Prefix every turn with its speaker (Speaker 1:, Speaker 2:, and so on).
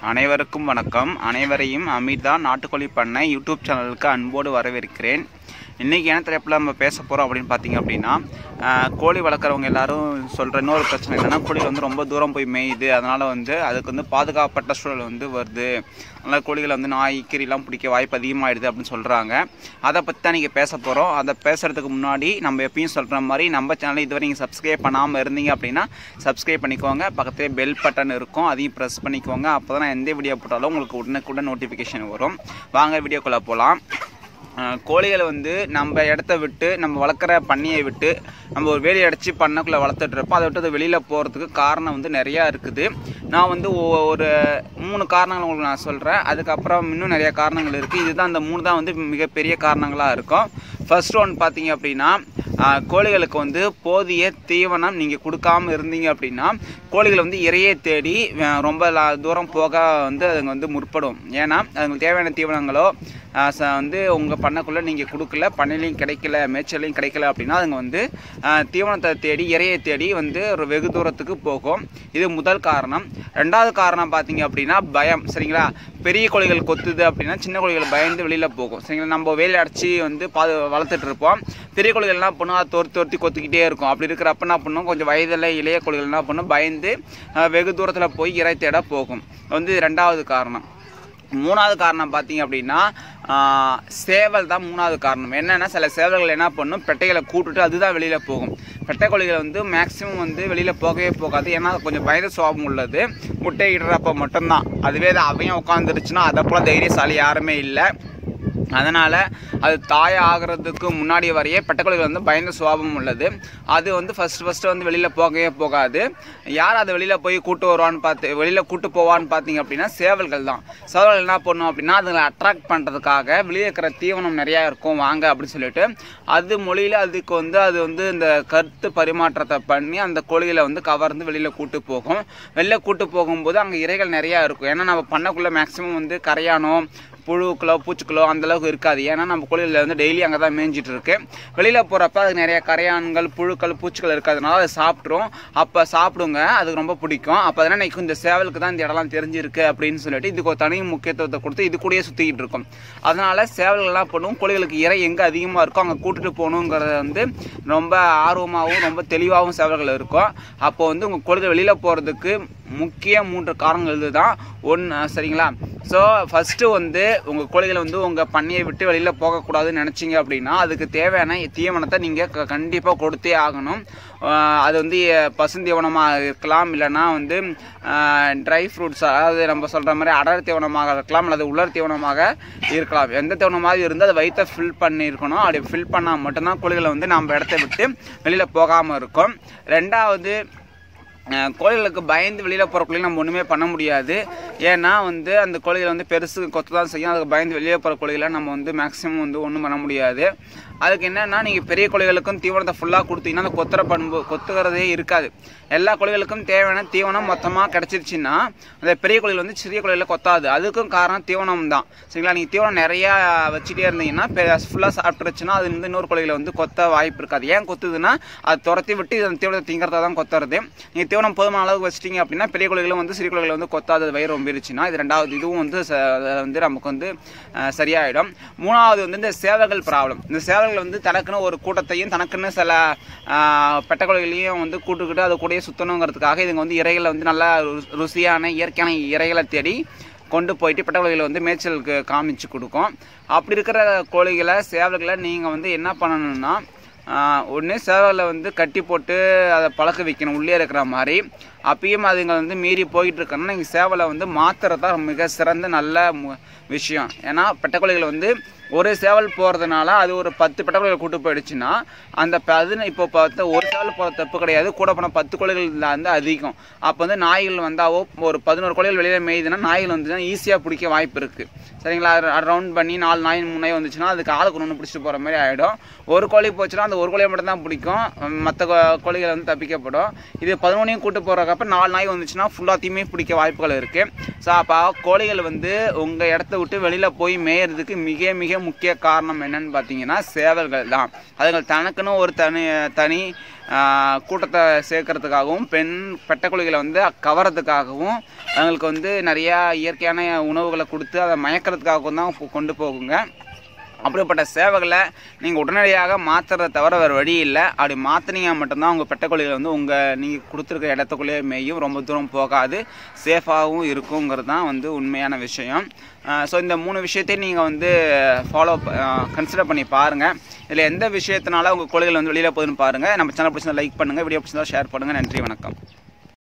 Speaker 1: அனைவருக்கும் வணக்கம் அனைவரையும் அமிர்தா நாட்டுக்கோழி பண்ணை யூடியூப் சேனலுக்கு அன்போடு வரவேற்கிறேன் இன்றைக்கி என்ன தலைப்பில் நம்ம பேச போகிறோம் அப்படின்னு பார்த்தீங்க அப்படின்னா ஆஹ், கோழி வளர்க்குறவங்க எல்லாரும் சொல்கிற இன்னொரு பிரச்சனை என்னென்னா கோழிகள் வந்து ரொம்ப தூரம் போய் மேயுது அதனால் வந்து அதுக்கு வந்து பாதுகாப்பட்ட சூழல் வந்து வருது அதனால் கோழிகளை வந்து நாய் கீரிலாம் பிடிக்க வாய்ப்பு அதிகமாகிடுது அப்படின்னு சொல்கிறாங்க அதை பற்றி தான் நீங்கள் பேச போகிறோம் அதை பேசுகிறதுக்கு முன்னாடி நம்ம எப்பயும் சொல்கிற மாதிரி நம்ம சேனலை இதுவரை நீங்கள் சப்ஸ்கிரைப் பண்ணாமல் இருந்தீங்க அப்படின்னா சப்ஸ்கிரைப் பண்ணிக்கோங்க பக்கத்துலேயே பெல் பட்டன் இருக்கும் அதையும் ப்ரெஸ் பண்ணிக்கோங்க அப்போ தான் நான் எந்த வீடியோ போட்டாலும் உங்களுக்கு உடனுக்குடன் நோட்டிஃபிகேஷன் வரும் வாங்க வீடியோக்குள்ளே போகலாம் அஹ் கோழிகளை வந்து நம்ம இடத்த விட்டு நம்ம வளர்க்குற பண்ணையை விட்டு நம்ம ஒரு வேலி அடைச்சி பண்ணக்குள்ளே வளர்த்துட்டு இருப்போம் அதை விட்டு அது வெளியில் போகிறதுக்கு காரணம் வந்து நிறையா இருக்குது நான் வந்து ஒ- ஒரு மூணு காரணங்கள் உங்களுக்கு நான் சொல்கிறேன் அதுக்கப்புறம் இன்னும் நிறைய காரணங்கள் இருக்குது இதுதான் அந்த மூணு தான் வந்து மிகப்பெரிய காரணங்களாக இருக்கும் ஃபர்ஸ்ட் ஒன் பார்த்தீங்க அப்படின்னா அஹ் கோழிகளுக்கு வந்து போதிய தீவனம் நீங்கள் கொடுக்காம இருந்தீங்க அப்படின்னா கோழிகள் வந்து இறையை தேடி அஹ் ரொம்ப லா- தூரம் போக வந்து அதுங்க வந்து முற்படும் ஏன்னா அதுங்களுக்கு தேவையான தீவனங்களோ அஹ் ச- வந்து உங்கள் பண்ணைக்குள்ளே நீங்கள் கொடுக்கல பண்ணையிலையும் கிடைக்கல மேய்ச்சலையும் கிடைக்கல அப்படின்னா அதுங்க வந்து அஹ், தீவனத்தை தேடி இறையை தேடி வந்து ஒரு வெகு தூரத்துக்கு போகும் இது முதல் காரணம் ரெண்டாவது காரணம் பார்த்தீங்க அப்படின்னா பயம் சரிங்களா பெரிய கோழிகள் கொத்துது அப்படின்னா சின்ன கோழிகள் பயந்து வெளியில் போகும் சரிங்களா நம்ம வேலை அடைச்சி வந்து பாது வளர்த்துட்டு இருப்போம் பெரிய கோழிகள் என்ன பண்ணும் அதை துரத்தி துரத்தி கொத்திக்கிட்டே இருக்கும் அப்படி இருக்கிறப்ப என்ன பண்ணும் கொஞ்சம் வயதில் இளைய கோழிகள் என்ன பண்ணும் பயந்து அஹ், வெகு தூரத்தில் போய் இறை தேட போகும் வந்து இது ரெண்டாவது காரணம் மூணாவது காரணம் பார்த்தீங்க அப்படின்னா ஆஹ், சேவல் தான் மூணாவது காரணம் என்னென்னா சில சேவல்கள் என்ன பண்ணும் பெட்டைகளை கூட்டுட்டு அதுதான் வெளியில் போகும் பெட்டை கோழிகள் வந்து மேக்ஸிமம் வந்து வெளியில் போகவே போகாது ஏன்னா அது கொஞ்சம் பயந்த சுவாபம் உள்ளது முட்டை இடுறப்ப மட்டும்தான் அதுவே அது அவையும் உட்காந்துருச்சுன்னா அதை போல் தைரியசாலி யாருமே இல்லை அதனால் அது தாய் ஆகிறதுக்கு முன்னாடி வரையே பெட்டக்கோழிகள் வந்து பயந்த சுபாவம் உள்ளது அது வந்து ஃபர்ஸ்ட் ஃபஸ்ட்டு வந்து வெளியில் போகவே போகாது யார் அதை வெளியில் போய் கூட்டு வருவான்னு பார்த்து வெளியில் கூட்டு போவான்னு பார்த்தீங்க அப்படின்னா சேவல்கள் தான் சேவல்கள் என்ன பண்ணும் அப்படின்னா அதுங்களை அட்ராக்ட் பண்ணுறதுக்காக வெளியே இருக்கிற தீவனம் நிறையா இருக்கும் வாங்க அப்படின்னு சொல்லிட்டு அது மொழியில் அதுக்கு வந்து அது வந்து இந்த கருத்து பரிமாற்றத்தை பண்ணி அந்த கோழிகளை வந்து கவர்ந்து வெளியில் கூட்டு போகும் வெளில கூட்டு போகும்போது அங்கே இறைகள் நிறையா இருக்கும் ஏன்னா நம்ம பண்ணக்குள்ளே மேக்ஸிமம் வந்து கரையானோ புழுக்களோ பூச்சிக்களோ அந்த அளவுக்கு இருக்காது ஏன்னா நம்ம கோழியில் வந்து டெய்லி அங்கே தான் மேய்ஞ்சிட்டு இருக்கு வெளியில் போகிறப்ப அது நிறைய கரையான்கள் புழுக்கள் பூச்சிகள் இருக்கிறதுனால அதை சாப்பிட்ரும் அப்போ சாப்பிடுங்க அதுக்கு ரொம்ப பிடிக்கும் அப்போ அதனால் எனக்கு இந்த சேவலுக்கு தான் இந்த இடம்லாம் தெரிஞ்சிருக்கு அப்படின்னு சொல்லிட்டு இதுக்கு ஒரு தனி முக்கியத்துவத்தை கொடுத்து இது கூடயே சுற்றிக்கிட்டு இருக்கும் அதனால சேவல்கள் என்ன பண்ணும் கோழிகளுக்கு இறை எங்கே அதிகமாக இருக்கோ அங்கே கூட்டிட்டு போகணுங்கிறத வந்து ரொம்ப ஆர்வமாகவும் ரொம்ப தெளிவாகவும் சேவல்கள் இருக்கும் அப்போ வந்து உங்கள் கோழிகள் வெளியில் போகிறதுக்கு முக்கிய மூன்று காரணங்கள் இதுதான் ஒன்று சரிங்களா ஸோ ஃபஸ்ட்டு வந்து உங்கள் கோழிகளை வந்து உங்கள் பண்ணையை விட்டு வெளியில் போகக்கூடாதுன்னு நினச்சிங்க அப்படின்னா அதுக்கு தேவையான தீவனத்தை நீங்கள் கண்டிப்பாக கொடுத்தே ஆகணும் ஆஹ் அது வந்து பசுந்தீவனமாக இருக்கலாம் இல்லைன்னா வந்து ட்ரை ஃப்ரூட்ஸ் அதாவது நம்ம சொல்கிற மாதிரி அடர் தீவனமாக இருக்கலாம் அல்லது உலர் தீவனமாக இருக்கலாம் எந்த தீவனமாக இருந்தால் அதை வயிற்றை ஃபில் பண்ணியிருக்கணும் அப்படி ஃபில் பண்ணால் மட்டும்தான் கோழிகளை வந்து நம்ம இடத்த விட்டு வெளியில் போகாமல் இருக்கும் ரெண்டாவது அஹ் கோழிகளுக்கு பயந்து வெளியில் போகிற கோழிகள் நம்ம ஒன்றுமே பண்ண முடியாது ஏன்னா வந்து அந்த கோழிகள் வந்து பெருசு கொத்து தான் செய்யும் அதுக்கு பயந்து வெளியே போகிற கோழிகளை நம்ம வந்து மேக்ஸிமம் வந்து ஒன்றும் பண்ண முடியாது அதுக்கு என்னென்னா நீங்கள் பெரிய கோழிகளுக்கும் தீவனத்தை ஃபுல்லாக கொடுத்தீங்கன்னா அந்த கொத்துற பண்பு கொத்துக்கிறதே இருக்காது எல்லா கோழிகளுக்கும் தேவையான தீவனம் மொத்தமாக கிடச்சிருச்சுன்னா அந்த பெரிய கோழிகள் வந்து சிறிய கோழிகளை கொத்தாது அதுக்கும் காரணம் தீவனம் தான் சரிங்களா நீங்கள் தீவனம் நிறையா வச்சுட்டே இருந்தீங்கன்னா ஃபுல்லாக சாப்பிட்டுருச்சுன்னா அது வந்து இன்னொரு கோழிகளை வந்து கொத்த வாய்ப்பு இருக்காது ஏன் கொத்துதுன்னா அது துரத்தி விட்டு அந்த தீவனத்தை திங்கிறதா தான் கொத்துறது நீங்கள் தீவனம் போதுமான அளவுக்கு வச்சிட்டீங்க அப்படின்னா பெரிய கோழிகளும் வந்து சிறிய கோழிகளை வந்து கொத்தாது வயிறு ரொம்பிருச்சுன்னா இது ரெண்டாவது இதுவும் வந்து ச- அது வந்து நமக்கு வந்து அஹ், சரியாயிடும் மூணாவது வந்து இந்த சேவல்கள் ப்ராப்ளம் இந்த சேவல்கள் வந்து தனக்குன்னு ஒரு கூட்டத்தையும் தனக்குன்னு சில அஹ், பெட்டை கோழிகளையும் வந்து கூட்டுக்கிட்டு அது கூடயே சுற்றணுங்கிறதுக்காக இதுங்க வந்து இறைகளை வந்து நல்லா ரு- ருசியான இயற்கையான இறைகளை தேடி கொண்டு போயிட்டு பெட்ட கோழிகளை வந்து மேய்ச்சலுக்கு காமிச்சு கொடுக்கும் அப்படி இருக்கிற கோழிகளை சேவல்களை நீங்கள் வந்து என்ன பண்ணணும்னா ஒன்று சேவலை வந்து கட்டி போட்டு அதை பழக்க வைக்கணும் உள்ளே இருக்கிற மாதிரி அப்பயும் அதுங்க வந்து மீறி போயிட்டு இருக்கணும்னா நீங்கள் சேவலை வந்து மாத்துறது தான் மிக சிறந்த நல்ல மு- விஷயம் ஏன்னா பெட்டக்கோழிகள் வந்து ஒரு சேவல் போகிறதுனால அது ஒரு பத்து பெட்டக்கோழிகள் கூட்டு போயிடுச்சுன்னா அந்த பதின இப்போ பார்த்து ஒரு சேவல் போகிற தப்பு கிடையாது கூட போன பத்து கோழிகள் வந்து அதிகம் அப்போ வந்து நாய்கள் வந்தாவோ ஒரு பதினோரு கோழிகள் வெளியில் மேயுதுன்னா நாய்கள் வந்துச்சுன்னா ஈஸியாக பிடிக்க வாய்ப்பு இருக்குது சரிங்களா ரவுண்ட் பண்ணி நாலு நாய் மூணு நாய் வந்துச்சுன்னா அதுக்கு ஆளுக்கு ஒன்று பிடிச்சிட்டு போகிற மாதிரி ஆகிடும் ஒரு கோழி போச்சுன்னா அந்த ஒரு கோழியை மட்டும் தான் பிடிக்கும் மற்ற கோழிகள் வந்து தப்பிக்கப்படும் இது பதினொன்றையும் கூட்டு போகிற அப்போ நாலு நாய் வந்துச்சுன்னா ஃபுல்லாத்தையுமே பிடிக்க வாய்ப்புகள் இருக்குது ஸோ அப்போ கோழிகள் வந்து உங்கள் இடத்த விட்டு வெளியில் போய் மேயறதுக்கு மிக மிக முக்கிய காரணம் என்னன்னு பார்த்தீங்கன்னா சேவல்கள் தான் அதுகள் தனக்குன்னு ஒரு தனி தனி ஆஹ், கூட்டத்தை சேர்க்கறதுக்காகவும் பெண் பெட்டக்குழிகளை வந்து கவரத்துக்காகவும் அவங்களுக்கு வந்து நிறையா இயற்கையான உணவுகளை கொடுத்து அதை மயக்கிறதுக்காகவும் தான் கொ- கொண்டு போகுங்க அப்படிப்பட்ட சேவைகளை நீங்கள் உடனடியாக மாற்றுறத தவிர வேறு வழி இல்லை அப்படி மாற்றினீங்க மட்டும்தான் உங்கள் பெட்டக்கோழிகள் வந்து உங்கள் நீங்கள் கொடுத்துருக்க இடத்துக்குள்ளேயே மேயும் ரொம்ப தூரம் போகாது சேஃபாகவும் இருக்குங்கிறது தான் வந்து உண்மையான விஷயம் ஸோ இந்த மூணு விஷயத்தையும் நீங்கள் வந்து ஃபாலோ கன்சிடர் பண்ணி பாருங்கள் இதில் எந்த விஷயத்தினால உங்கள் கோழிகள் வந்து வெளியில் போகுதுன்னு பாருங்கள் நம்ம சேனல் பிடிச்சா லைக் பண்ணுங்கள் வீடியோ பிடிச்சா ஷேர் பண்ணுங்கள் நன்றி வணக்கம்